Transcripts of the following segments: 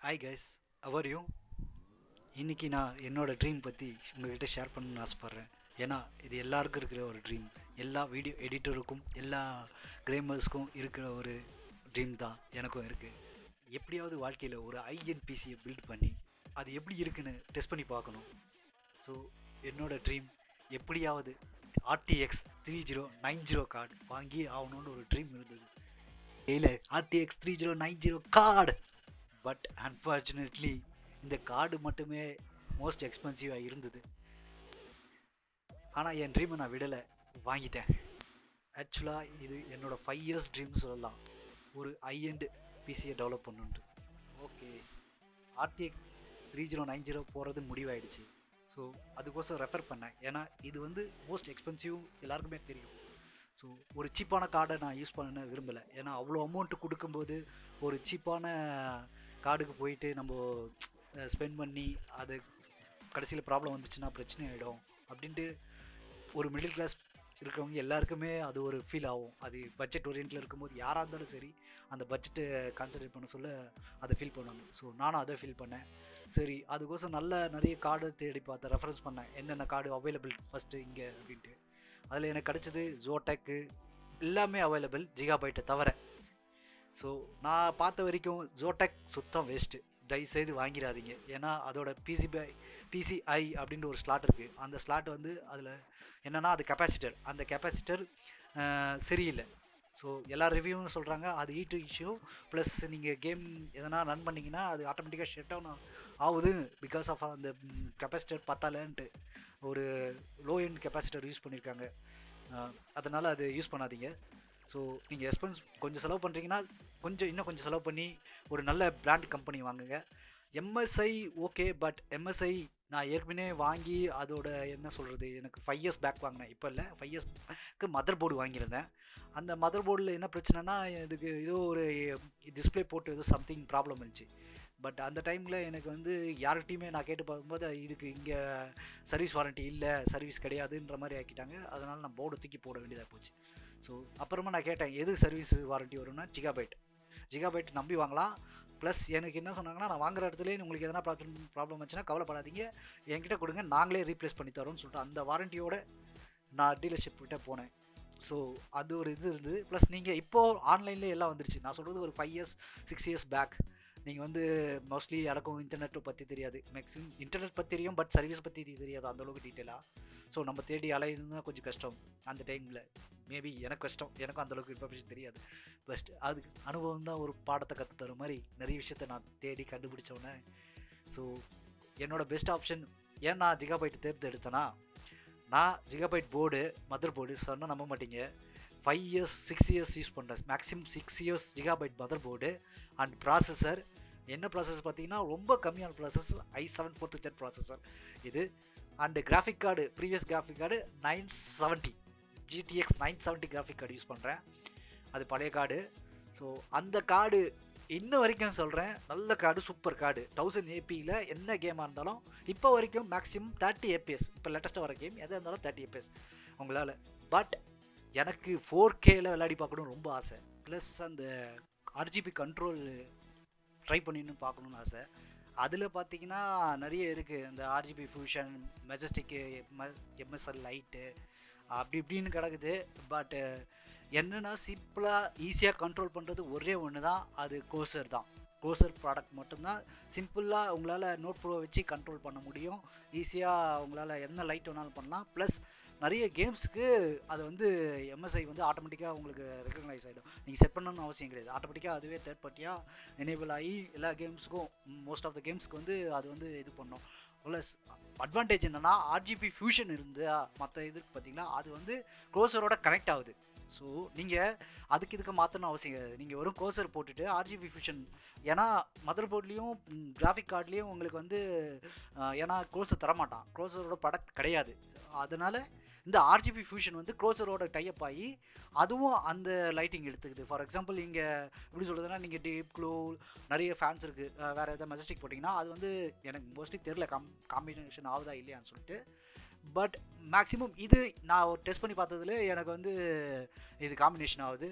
hi guys our you இன்னைக்கு நான் என்னோட ட்ரீம் பற்றி உங்ககிட்ட ஷேர் பண்ணணும்னு ஆசைப்பட்றேன் ஏன்னா இது எல்லாருக்கும் இருக்கிற ஒரு ட்ரீம் எல்லா வீடியோ எடிட்டருக்கும் எல்லா கிரேமர்ஸ்க்கும் இருக்கிற ஒரு ட்ரீம் தான் எனக்கும் இருக்குது எப்படியாவது வாழ்க்கையில் ஒரு ஐஎன்பிசியை பில்ட் பண்ணி அது எப்படி இருக்குன்னு டெஸ்ட் பண்ணி பார்க்கணும் ஸோ என்னோட ட்ரீம் எப்படியாவது RTX three zero nine zero card வாங்கி ஆகணும்னு ஒரு ட்ரீம் இருந்தது இல்லை RTX three zero nine zero card but unfortunately இந்த கார்டு மட்டுமே மோஸ்ட் எக்ஸ்பென்சிவாக இருந்தது ஆனால் என் ட்ரீமை நான் விடலை வாங்கிட்டேன் ஆக்சுவலாக இது என்னோடய ஃபைவ் இயர்ஸ் ட்ரீம் சொல்லலாம் ஒரு ஐஎண்ட் பிசியை டெவலப் பண்ணுன்ட்டு okay RTX three zero nine zero போகிறது முடிவாயிடுச்சு ஸோ அதுக்கோசம் ரெஃபர் பண்ணேன் ஏன்னா இது வந்து மோஸ்ட் எக்ஸ்பென்சிவ் எல்லாருக்குமே தெரியும் ஸோ ஒரு சீப்பான கார்டை நான் யூஸ் பண்ண விரும்பலை ஏன்னா அவ்வளோ அமௌண்ட்டு கொடுக்கும்போது ஒரு சீப்பான கார்டுக்கு போயிட்டு நம்ம ஸ்பெண்ட் பண்ணி அது கடைசியில் ப்ராப்ளம் வந்துச்சுன்னா பிரச்சனை ஆகிடும் அப்படின்ட்டு ஒரு மிடில் கிளாஸ் இருக்கிறவங்க எல்லாருக்குமே அது ஒரு ஃபீல் ஆகும் அது பட்ஜெட் ஓரியன்ட்டில் இருக்கும்போது யாராக இருந்தாலும் சரி அந்த பட்ஜெட்டை கான்சன்ட்ரேட் பண்ண சொல்ல அதை ஃபீல் பண்ணுவாங்க ஸோ நானும் அதை ஃபீல் பண்ணேன் சரி அதுக்கோசம் நல்ல நிறைய கார்டு தேடி பார்த்தேன் ரெஃபரன்ஸ் பண்ணேன் என்னென்ன கார்டு அவைலபிள் ஃபஸ்ட்டு இங்கே அப்படின்ட்டு அதில் எனக்கு கிடச்சது ஜோடெக்கு எல்லாமே அவைலபிள் ஜிகாபைட்டை தவிர ஸோ நான் பார்த்த வரைக்கும் ஜோடெக் சுத்தம் வேஸ்ட்டு தயவுசெய்து வாங்கிடாதீங்க ஏன்னா அதோட பிசிபி பிசிஐ அப்படின்ற ஒரு ஸ்லாட் இருக்குது அந்த ஸ்லாட் வந்து அதில் என்னென்னா அது கெப்பாசிட்டர் அந்த கெப்பாசிட்டர் சரியில்லை ஸோ எல்லா ரிவ்யூவும் சொல்கிறாங்க அது ஈ டு இஷ்யூ ப்ளஸ் நீங்கள் கேம் எதனா ரன் பண்ணிங்கன்னா அது ஆட்டோமேட்டிக்காக ஷட் டவுன் ஆகுது பிகாஸ் ஆஃப் அந்த கெப்பாசிட்டர் பத்தாலன்ட்டு ஒரு லோ எண்ட் கெப்பாசிட்டர் யூஸ் பண்ணியிருக்காங்க அதனால் அது யூஸ் பண்ணாதீங்க ஸோ நீங்கள் எக்ஸ்பென்ஸ் கொஞ்சம் செலவு பண்ணுறீங்கன்னா கொஞ்சம் இன்னும் கொஞ்சம் செலவு பண்ணி ஒரு நல்ல பிராண்ட் கம்பெனி வாங்குங்க எம்எஸ்ஐ ஓகே பட் எம்எஸ்ஐ நான் ஏற்கனவே வாங்கி அதோட என்ன சொல்கிறது எனக்கு ஃபைவ் இயர்ஸ் பேக் வாங்கினேன் இப்போ இல்லை ஃபைவ் இயர்ஸ்க்கு மதர் போர்டு வாங்கியிருந்தேன் அந்த மதர் போர்டில் என்ன பிரச்சனைனா இதுக்கு ஏதோ ஒரு டிஸ்பிளே போட்டு ஏதோ சம்திங் ப்ராப்ளம் இருந்துச்சு பட் அந்த டைமில் எனக்கு வந்து யார்கிட்டையுமே நான் கேட்டு பார்க்கும்போது இதுக்கு இங்கே சர்வீஸ் வாரண்ட்டி இல்லை சர்வீஸ் கிடையாதுன்ற மாதிரி ஆக்கிட்டாங்க அதனால் நான் போர்டு தூக்கி போட வேண்டியதாக போச்சு ஸோ அப்புறமா நான் கேட்டேன் எது சர்வீஸ் வாரண்ட்டி வரும்னா ஜிகாபைட் ஜிகாபைட் நம்பி வாங்கலாம் ப்ளஸ் எனக்கு என்ன சொன்னாங்கன்னா நான் வாங்குற இடத்துலேயே உங்களுக்கு எதனா ப்ராப்ளம் ப்ராப்ளம் வச்சுன்னா கவலைப்படாதீங்க என்கிட்ட கொடுங்க நாங்களே ரீப்ளேஸ் பண்ணி தரோம்னு சொல்லிட்டு அந்த வாரண்ட்டியோட நான் டீலர்ஷிப் கிட்ட போனேன் ஸோ அது ஒரு இது இருந்தது ப்ளஸ் நீங்கள் இப்போது ஆன்லைன்லேயே எல்லாம் வந்துருச்சு நான் சொல்கிறது ஒரு five years six years back நீங்கள் வந்து மோஸ்ட்லி யாருக்கும் இன்டர்நெட்டை பற்றி தெரியாது மேக்ஸிமம் இன்டர்நெட் பற்றி தெரியும் பட் சர்வீஸ் பற்றி தெரியாது அந்தளவுக்கு டீட்டெயிலாக ஸோ நம்ம தேடி அலையுதுன்னா கொஞ்சம் கஷ்டம் அந்த டைமில் மேபி எனக்கு கஷ்டம் எனக்கும் அந்தளவுக்கு இன்ஃபர்மேஷன் தெரியாது ஃபஸ்ட் அதுக்கு அனுபவம் தான் ஒரு பாடத்தை கற்று தர மாதிரி நிறைய விஷயத்த நான் தேடி கண்டுபிடிச்சோன்னே ஸோ என்னோடய பெஸ்ட் ஆப்ஷன் ஏன் நான் ஜிகாபைட் தேர்ந்தெடுத்தேன்னா நான் ஜிகாபைட் போர்டு மதர் போர்டு சொன்னால் நம்ப மாட்டீங்க five years six years use பண்ணுறேன் maximum six years Gigabyte motherboard and processor என்ன ப்ராசஸ் பார்த்தீங்கன்னா ரொம்ப கம்மியான process I seven fourth gen processor இது and graphic card previous graphic card nine seventy GTX nine seventy graphic card use பண்ணுறேன் அது பழைய card so அந்த card இன்ன வரைக்கும் சொல்கிறேன் நல்ல கார்டு சூப்பர் கார்டு தௌசண்ட் ஏபியில் என்ன கேமாக இருந்தாலும் இப்போ வரைக்கும் மேக்ஸிமம் தேர்ட்டி ஏபிஎஸ் இப்போ லேட்டஸ்ட்டாக வர கேம் எதாக இருந்தாலும் தேர்ட்டி ஏபிஎஸ் உங்களால் பட் எனக்கு ஃபோர் கேல விளையாடி பார்க்கணும் ரொம்ப ஆசை ப்ளஸ் அந்த ஆர்ஜிபி கண்ட்ரோல் ட்ரை பண்ணின்னு பார்க்கணுன்னு ஆசை அதில் பார்த்தீங்கன்னா நிறைய இருக்குது இந்த RGB fusion majestic MSI light அப்படி இப்படின்னு கிடக்குது பட்டு என்னென்னா சிம்பிளாக ஈஸியாக கண்ட்ரோல் பண்ணுறது ஒரே ஒன்று தான் அது கோசர் தான் கோசர் ப்ராடக்ட் மட்டும்தான் சிம்பிளாக உங்களால் நோட் ப்ரோ வச்சு கண்ட்ரோல் பண்ண முடியும் ஈஸியாக உங்களால் என்ன லைட் வேணாலும் பண்ணலாம் ப்ளஸ் நிறைய கேம்ஸுக்கு அது வந்து எம்எஸ்ஐ வந்து ஆட்டோமேட்டிக்காக உங்களுக்கு ரெக்கக்னைஸ் ஆகிடும் நீங்கள் செட் பண்ணணும்னு அவசியம் கிடையாது ஆட்டோமேட்டிக்காக அதுவே தேர்ட் பார்ட்டியாக எனேபிள் ஆகி எல்லா கேம்ஸுக்கும் மோஸ்ட் ஆஃப் த கேம்ஸ்க்கு வந்து அது வந்து இது பண்ணும் ப்ளஸ் அட்வான்டேஜ் என்னென்னா ஆர்ஜிபி ஃபியூஷன் இருந்தால் மற்ற இதுக்கு பார்த்தீங்கன்னா அது வந்து க்ளோசரோட கனெக்ட் ஆகுது ஸோ நீங்கள் அதுக்கு இதுக்கு மாற்றணும் அவசியம் கிடையாது நீங்கள் வெறும் கோசர் போட்டுட்டு ஆர்ஜிபி ஃபியூஷன் ஏன்னா மதர் போர்ட்லேயும் கிராஃபிக் கார்ட்லேயும் உங்களுக்கு வந்து ஏன்னா க்ளோசர் தரமாட்டான் க்ளோசரோட ப்ராடக்ட் கிடையாது அதனால் இந்த ஆர்ஜிபி ஃபியூஷன் வந்து க்ளோசரோட டைப் ஆகி அதுவும் அந்த லைட்டிங் எடுத்துக்குது ஃபார் எக்ஸாம்பிள் இங்கே எப்படி சொல்கிறதுனா நீங்கள் டீப் க்ளோ நிறைய ஃபேன்ஸ் இருக்குது வேறு எதாவது மெஜஸ்டிக் போட்டிங்கன்னா அது வந்து எனக்கு மோஸ்ட்லி தெரில கம் காம்பினேஷன் ஆகுதா இல்லையான்னு சொல்லிட்டு பட் மேக்ஸிமம் இது நான் ஒரு டெஸ்ட் பண்ணி பார்த்ததுல எனக்கு வந்து இது காம்பினேஷன் ஆகுது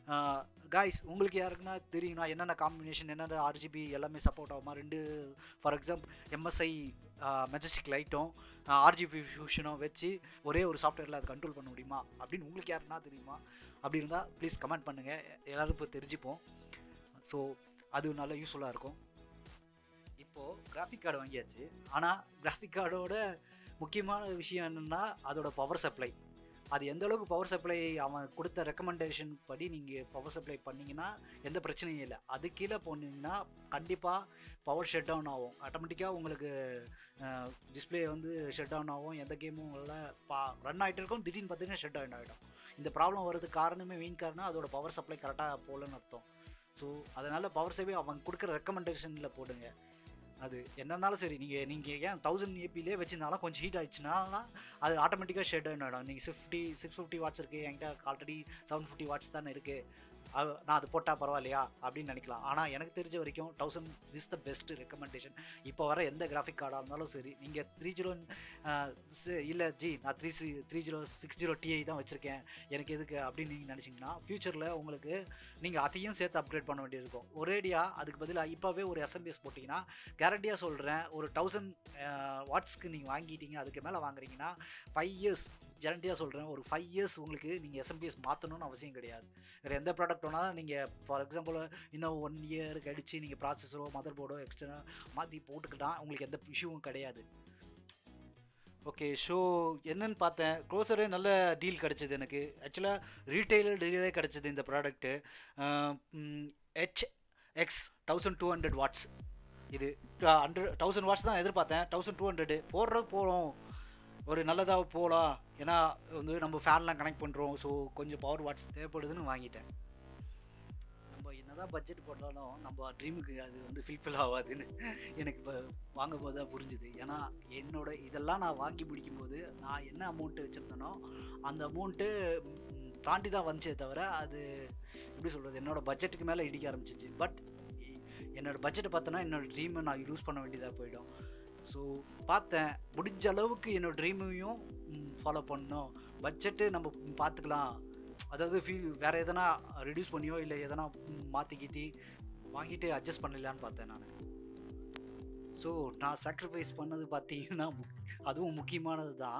காய்ஸ் உங்களுக்கு யாருக்குன்னா தெரியும்னா என்னென்ன காம்பினேஷன் என்னென்ன ஆர்ஜிபி எல்லாமே சப்போர்ட் ஆகுமா ரெண்டு ஃபார் எக்ஸாம்பிள் எம்எஸ்ஐ மெஜஸ்டிக் லைட்டும் ஆர்ஜிபி ஃபியூஷனும் வச்சு ஒரே ஒரு சாஃப்ட்வேரில் அதை கண்ட்ரோல் பண்ண முடியுமா அப்படின்னு உங்களுக்கு யாருன்னா தெரியுமா அப்படி இருந்தால் ப்ளீஸ் கமெண்ட் பண்ணுங்கள் எல்லோரும் இப்போ தெரிஞ்சுப்போம் ஸோ அது நல்ல யூஸ்ஃபுல்லாக இருக்கும் இப்போது கிராஃபிக் கார்டு வாங்கியாச்சு ஆனால் கிராஃபிக் கார்டோட முக்கியமான விஷயம் என்னென்னா அதோட பவர் சப்ளை அது எந்த அளவுக்கு பவர் சப்ளை அவன் கொடுத்த ரெக்கமெண்டேஷன் படி நீங்கள் பவர் சப்ளை பண்ணிங்கன்னா எந்த பிரச்சனையும் இல்லை அது கீழே போனீங்கன்னா கண்டிப்பாக பவர் ஷட் டவுன் ஆகும் ஆட்டோமேட்டிக்காக உங்களுக்கு டிஸ்பிளே வந்து ஷட் டவுன் ஆகும் எந்த கேமும் உங்களால் பா ரன் ஆகிட்டு இருக்கும் திடீர்னு பார்த்தீங்கன்னா ஷட் டவுன் ஆகிடும் இந்த ப்ராப்ளம் வரதுக்கு காரணமே மெயின் காரணம் அதோட பவர் சப்ளை கரெக்டாக போகலன்னு அர்த்தம் ஸோ அதனால் பவர் சப்ளை அவன் கொடுக்குற ரெக்கமெண்டேஷனில் போடுங்க அது என்னன்னாலும் சரி நீங்கள் நீங்கள் ஏன் தௌசண்ட் ஏபிலே வச்சிருந்தாலும் கொஞ்சம் ஹீட் ஆயிடுச்சுன்னா அது ஆட்டோமேட்டிக்காக ஷெட் ஆகிடும் நீங்கள் six fifty six fifty watts இருக்குது என்கிட்ட ஆல்ரெடி செவன் ஃபிஃப்டி வாட்ஸ் தானே இருக்குது நான் அது போட்டால் பரவாயில்லையா அப்படின்னு நினைக்கலாம் ஆனால் எனக்கு தெரிஞ்ச வரைக்கும் thousand is the best recommendation இப்போ வர எந்த கிராஃபிக் கார்டாக இருந்தாலும் சரி நீங்கள் த்ரீ ஜீரோ இல்லை ஜி நான் three C three zero six zero Ti தான் வச்சுருக்கேன் எனக்கு எதுக்கு அப்படின்னு நீங்கள் நினச்சிங்கன்னா ஃப்யூச்சரில் உங்களுக்கு நீங்கள் அதையும் சேர்த்து அப்கிரேட் பண்ண வேண்டியது இருக்கும் ஒரேடியாக அதுக்கு பதிலாக இப்போவே ஒரு எஸ்எம்பிஎஸ் போட்டிங்கன்னா கேரண்டியாக சொல்கிறேன் ஒரு தௌசண்ட் வாட்ஸ்க்கு நீங்கள் வாங்கிட்டீங்க அதுக்கு மேலே வாங்குறீங்கன்னா ஃபைவ் இயர்ஸ் கேரண்டியாக சொல்கிறேன் ஒரு ஃபைவ் இயர்ஸ் உங்களுக்கு நீங்கள் எஸ்எம்பிஎஸ் மாற்றணும்னு அவசியம் கிடையாது வேறு எந்த ப்ராடக்ட் வேணாலும் நீங்கள் ஃபார் எக்ஸாம்பிள் இன்னும் ஒன் இயர் கழிச்சு நீங்கள் ப்ராசஸரோ மதர் போர்டோ எக்ஸ்ட்ரா மாற்றி போட்டுக்கிட்டால் உங்களுக்கு எந்த இஷ்யூவும் கிடையாது ஓகே ஷோ என்னன்னு பார்த்தேன் க்ளோசரே நல்ல டீல் கிடச்சிது எனக்கு ஆக்சுவலாக ரீட்டைலர் டீலே கிடச்சிது இந்த product H X thousand two hundred watts இது ஹண்ட்ரட் தௌசண்ட் வாட்ஸ் தான் எதிர்பார்த்தேன் தௌசண்ட் டூ ஹண்ட்ரடு போடுறது போகிறோம் ஒரு நல்லதாக போகலாம் ஏன்னா வந்து நம்ம ஃபேன்லாம் கனெக்ட் பண்ணுறோம் ஸோ கொஞ்சம் பவர் வாட்ஸ் தேவைப்படுதுன்னு வாங்கிட்டேன் நம்ம என்னதான் பட்ஜெட் போட்டாலும் நம்ம ட்ரீமுக்கு அது வந்து ஃபில்ஃபில் ஆகாதுன்னு எனக்கு இப்போ வாங்கும் போது தான் புரிஞ்சுது ஏன்னா என்னோட இதெல்லாம் நான் வாங்கி முடிக்கும்போது நான் என்ன அமௌண்ட்டு வச்சுருந்தேனோ அந்த அமௌண்ட்டு தாண்டி தான் வந்துச்சே தவிர அது எப்படி சொல்கிறது என்னோடய பட்ஜெட்டுக்கு மேலே இடிக்க ஆரம்பிச்சிச்சு பட் என்னோடய பட்ஜெட்டை பார்த்தோன்னா என்னோடய ட்ரீமை நான் யூஸ் பண்ண வேண்டியதாக போயிடும் ஸோ பார்த்தேன் முடிஞ்ச அளவுக்கு என்னோடய ட்ரீமையும் ஃபாலோ பண்ணணும் பட்ஜெட்டு நம்ம பார்த்துக்கலாம் அதாவது ஃபீ வேறு எதனா ரெடியூஸ் பண்ணியோ இல்லை எதனா மாற்றி கீத்தி வாங்கிட்டு அட்ஜஸ்ட் பண்ணலான்னு பார்த்தேன் நான் ஸோ நான் சாக்ரிஃபைஸ் பண்ணது பார்த்தீங்கன்னா அதுவும் முக்கியமானது தான்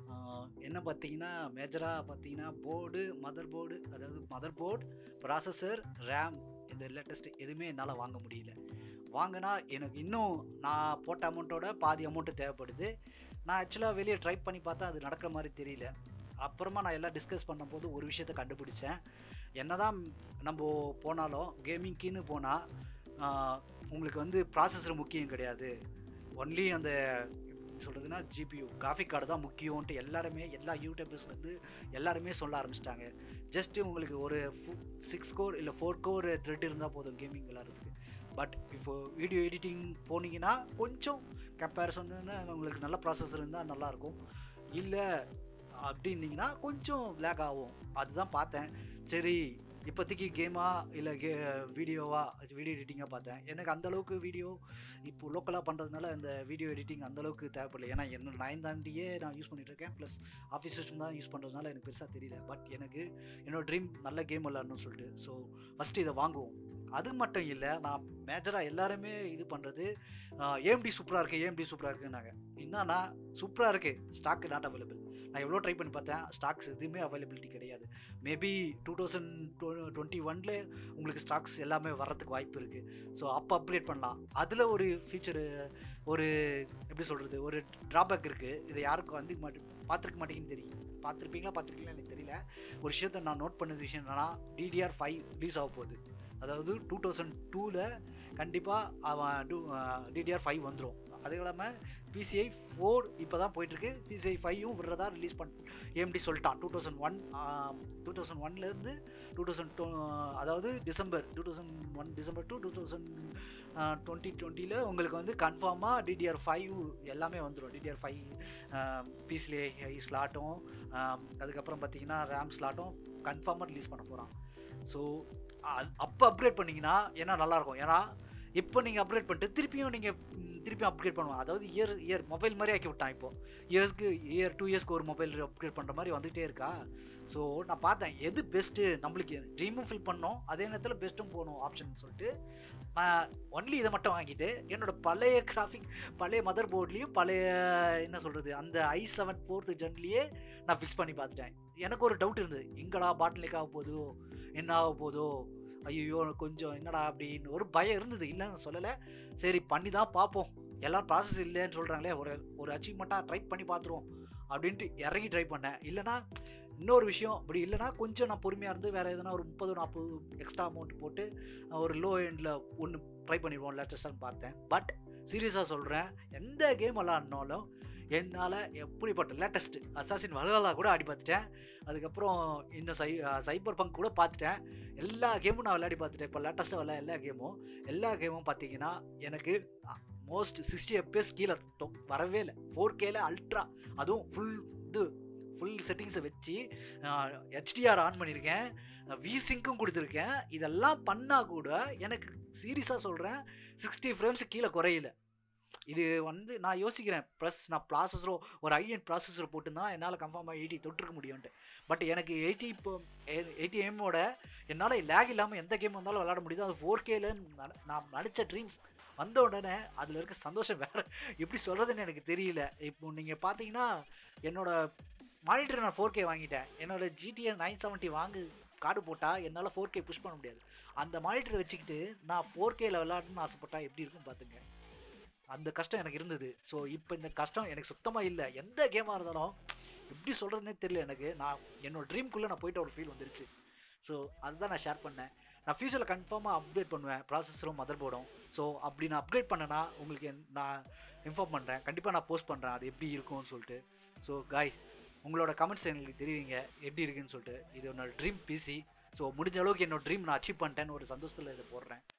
என்ன பார்த்தீங்கன்னா மேஜராக பார்த்தீங்கன்னா போர்டு மதர் போர்டு அதாவது மதர் போர்டு ப்ராசஸர் ரேம் இந்த லேட்டஸ்ட் எதுவுமே என்னால் வாங்க முடியல வாங்கினா எனக்கு இன்னும் நான் போட்ட அமௌண்ட்டோட பாதி அமௌண்ட்டு தேவைப்படுது நான் ஆக்சுவலாக வெளியே ட்ரை பண்ணி பார்த்தா அது நடக்கிற மாதிரி தெரியல அப்புறமா நான் எல்லாம் டிஸ்கஸ் பண்ணும்போது ஒரு விஷயத்த கண்டுபிடிச்சேன் என்ன தான் நம்ம போனாலும் கேமிங்க்குன்னு போனால் உங்களுக்கு வந்து ப்ராசஸர் முக்கியம் கிடையாது ஒன்லி அந்த சொல்கிறதுனா ஜிபியூ கிராஃபிக் கார்டு தான் முக்கியம்ன்ட்டு எல்லாருமே எல்லா யூடியூபர்ஸ்லேருந்து எல்லாருமே சொல்ல ஆரம்பிச்சிட்டாங்க ஜஸ்ட்டு உங்களுக்கு ஒரு சிக்ஸ் கோர் இல்லை ஃபோர் கோர் த்ரெட் இருந்தால் போதும் கேமிங் விளாட்றதுக்கு பட் இப்போது வீடியோ எடிட்டிங் போனீங்கன்னா கொஞ்சம் கம்பேரிசன் உங்களுக்கு நல்ல ப்ராசஸர் இருந்தால் நல்லாயிருக்கும் இல்லை அப்படின்னீங்கன்னா கொஞ்சம் லேக் ஆகும் அதுதான் பார்த்தேன் சரி இப்போதைக்கு கேமா இல்லை கே வீடியோவா வீடியோ எடிட்டிங்காக பார்த்தேன் எனக்கு அந்தளவுக்கு வீடியோ இப்போ லோக்கலாக பண்ணுறதுனால இந்த வீடியோ எடிட்டிங் அந்தளவுக்கு தேவைப்படல ஏன்னா என்னோட நைன் தாண்டியே நான் யூஸ் பண்ணிகிட்ருக்கேன் ப்ளஸ் ஆஃபீஸ் சிஸ்டம் தான் யூஸ் பண்ணுறதுனால எனக்கு பெருசாக தெரியல பட் எனக்கு என்னோடய ட்ரீம் நல்ல கேம் விளாடணும்னு சொல்லிட்டு ஸோ ஃபஸ்ட்டு இதை வாங்குவோம் அது மட்டும் இல்லை நான் மேஜராக எல்லாருமே இது பண்ணுறது ஏஎம்டி சூப்பராக இருக்குது ஏஎம்டி சூப்பராக இருக்குன்னாங்க என்னன்னா சூப்பராக இருக்குது ஸ்டாக்கு நாட் அவைலபிள் நான் எவ்வளோ ட்ரை பண்ணி பார்த்தேன் ஸ்டாக்ஸ் எதுவுமே அவைலபிலிட்டி கிடையாது மேபி டூ தௌசண்ட் டுவெண்ட்டி ஒனில் உங்களுக்கு ஸ்டாக்ஸ் எல்லாமே வர்றதுக்கு வாய்ப்பு இருக்குது ஸோ அப்போ அப்கிரேட் பண்ணலாம் அதில் ஒரு ஃபீச்சரு ஒரு எப்படி சொல்கிறது ஒரு ட்ராபேக் இருக்குது இதை யாருக்கும் வந்து மாட்டி பார்த்துருக்க மாட்டேங்குன்னு தெரியும் பார்த்துருப்பீங்களா பார்த்துருக்கீங்களா எனக்கு தெரியல ஒரு விஷயத்த நான் நோட் பண்ண விஷயம் என்னன்னா டிடிஆர் ஃபைவ் ரிலீஸ் ஆக போகுது அதாவது டூ தௌசண்ட் டூவில் கண்டிப்பாக அவன் டூ டிடிஆர் ஃபைவ் வந்துடும் அது இல்லாமல் பிசிஐ ஃபோர் இப்போ தான் போயிட்டுருக்கு பிசிஐ ஃபைவும் விடுறதா ரிலீஸ் பண் ஏஎம்டி சொல்லிட்டான் two thousand one two thousand ஒன்லேருந்து டூ தௌசண்ட் டூ அதாவது December two thousand one December two two thousand twenty டுவெண்ட்டியில் உங்களுக்கு வந்து கன்ஃபார்மாக டிடிஆர் ஃபைவ் எல்லாமே வந்துடும் டிடிஆர் ஃபைவ் பிசிலே ஹை ஸ்லாட்டும் அதுக்கப்புறம் பார்த்தீங்கன்னா ரேம் ஸ்லாட்டும் கன்ஃபார்மாக ரிலீஸ் பண்ண போகிறான் ஸோ அப்போ அப்கிரேட் பண்ணிங்கன்னா ஏன்னா நல்லாயிருக்கும் ஏன்னா இப்போ நீங்கள் அப்கிரேட் பண்ணிட்டு திருப்பியும் நீங்கள் திருப்பியும் அப்கிரேட் பண்ணுவோம் அதாவது இயர் இயர் மொபைல் மாதிரி ஆக்கி விட்டான் இப்போ இயர்ஸ்க்கு இயர் டூ இயர்ஸ்க்கு ஒரு மொபைல் அப்கிரேட் பண்ணுற மாதிரி வந்துகிட்டே இருக்கா ஸோ நான் பார்த்தேன் எது பெஸ்ட்டு நம்மளுக்கு ட்ரீமும் ஃபில் பண்ணோம் அதே நேரத்தில் பெஸ்ட்டும் போகணும் ஆப்ஷன் சொல்லிட்டு நான் ஒன்லி இதை மட்டும் வாங்கிட்டு என்னோட பழைய கிராஃபிக் பழைய மதர் போர்ட்லேயும் பழைய என்ன சொல்கிறது அந்த ஐ செவன் ஃபோர்த்து ஜென்லேயே நான் ஃபிக்ஸ் பண்ணி பார்த்துட்டேன் எனக்கு ஒரு டவுட் இருந்தது எங்கடா பாட்டில் ஆக போதோ என்ன ஆக போதோ ஐயோ கொஞ்சம் என்னடா அப்படின்னு ஒரு பயம் இருந்தது இல்லைன்னு சொல்லலை சரி பண்ணி தான் பார்ப்போம் எல்லாம் ப்ராசஸ் இல்லைன்னு சொல்கிறாங்களே ஒரு ஒரு அச்சீவ்மெண்ட்டாக ட்ரை பண்ணி பார்த்துருவோம் அப்படின்ட்டு இறங்கி ட்ரை பண்ணேன் இல்லைனா இன்னொரு விஷயம் அப்படி இல்லைனா கொஞ்சம் நான் பொறுமையாக இருந்து வேறு எதனா ஒரு முப்பது நாற்பது எக்ஸ்ட்ரா அமௌண்ட் போட்டு ஒரு லோ எண்டில் ஒன்று ட்ரை பண்ணிடுவோம் லேட்டஸ்ட்டான்னு பார்த்தேன் பட் சீரியஸாக சொல்கிறேன் எந்த கேம் விளாட்னாலும் என்னால் எப்படிப்பட்ட லேட்டஸ்ட் அசாசின் வலகலா கூட ஆடி பார்த்துட்டேன் அதுக்கப்புறம் இன்னும் சை சைபர் பங்க் கூட பார்த்துட்டேன் எல்லா கேமும் நான் விளையாடி பார்த்துட்டேன் இப்போ லேட்டஸ்ட்டாக விளையா எல்லா கேமும் எல்லா கேமும் பார்த்தீங்கன்னா எனக்கு மோஸ்ட் சிக்ஸ்டி எஃப்பிஎஸ் கீழே தொ- வரவே இல்லை ஃபோர் கேல அல்ட்ரா அதுவும் ஃபுல் இது ஃபுல் செட்டிங்ஸை வச்சு ஹெச்டிஆர் ஆன் பண்ணியிருக்கேன் விசிங்க்கும் கொடுத்துருக்கேன் இதெல்லாம் பண்ணால் கூட எனக்கு சீரியஸாக சொல்கிறேன் சிக்ஸ்டி ஃப்ரேம்ஸ் கீழே குறையல இது வந்து நான் யோசிக்கிறேன் ப்ளஸ் நான் ப்ராசஸரோ ஒரு ஐஎன் ப்ராசஸர் போட்டுருந்தா என்னால் கன்ஃபார்மாக எயிட்டி தொட்டிருக்க முடியும்ட்டு பட் எனக்கு எயிட்டி இப்போ எயிட்டி எம்மோட என்னால் லேக் இல்லாமல் எந்த கேம் வந்தாலும் விளாட முடியுது அது ஃபோர் கேல நான் நடித்த ட்ரீம்ஸ் வந்த உடனே அதில் இருக்க சந்தோஷம் வேறு எப்படி சொல்கிறதுன்னு எனக்கு தெரியல இப்போ நீங்கள் பார்த்தீங்கன்னா என்னோட மானிட்டர் நான் ஃபோர் கே வாங்கிட்டேன் என்னோட ஜிடிஎஸ் நைன் செவன்ட்டி வாங்கு கார்டு போட்டால் என்னால் ஃபோர் கே புஷ் பண்ண முடியாது அந்த மானிட்டரை வச்சுக்கிட்டு நான் ஃபோர் கேல விளாடணும்னு ஆசைப்பட்டா எப்படி இருக்கும் பார்த்துங்க அந்த கஷ்டம் எனக்கு இருந்தது ஸோ இப்போ இந்த கஷ்டம் எனக்கு சுத்தமாக இல்லை எந்த கேமாக இருந்தாலும் எப்படி சொல்கிறதுனே தெரியல எனக்கு நான் என்னோட ட்ரீம்குள்ளே நான் போயிட்ட ஒரு ஃபீல் வந்துருச்சு ஸோ அதுதான் நான் ஷேர் பண்ணேன் நான் ஃபியூச்சரில் கன்ஃபார்மாக அப்டேட் பண்ணுவேன் ப்ராசஸரும் மதர் போர்டும் ஸோ அப்படி நான் அப்டேட் பண்ணேன்னா உங்களுக்கு என்- நான் இன்ஃபார்ம் பண்ணுறேன் கண்டிப்பாக நான் போஸ்ட் பண்ணுறேன் அது எப்படி இருக்கும்னு சொல்லிட்டு ஸோ காய்ஸ் உங்களோட கமெண்ட்ஸ் எங்களுக்கு தெரிவிங்க எப்படி இருக்குன்னு சொல்லிட்டு இது என்னோட ட்ரீம் பிசி ஸோ முடிஞ்ச அளவுக்கு என்னோட ட்ரீம் நான் அச்சீவ் பண்ணிட்டேன்னு ஒரு சந்தோஷத்தில் இதை போடுறேன்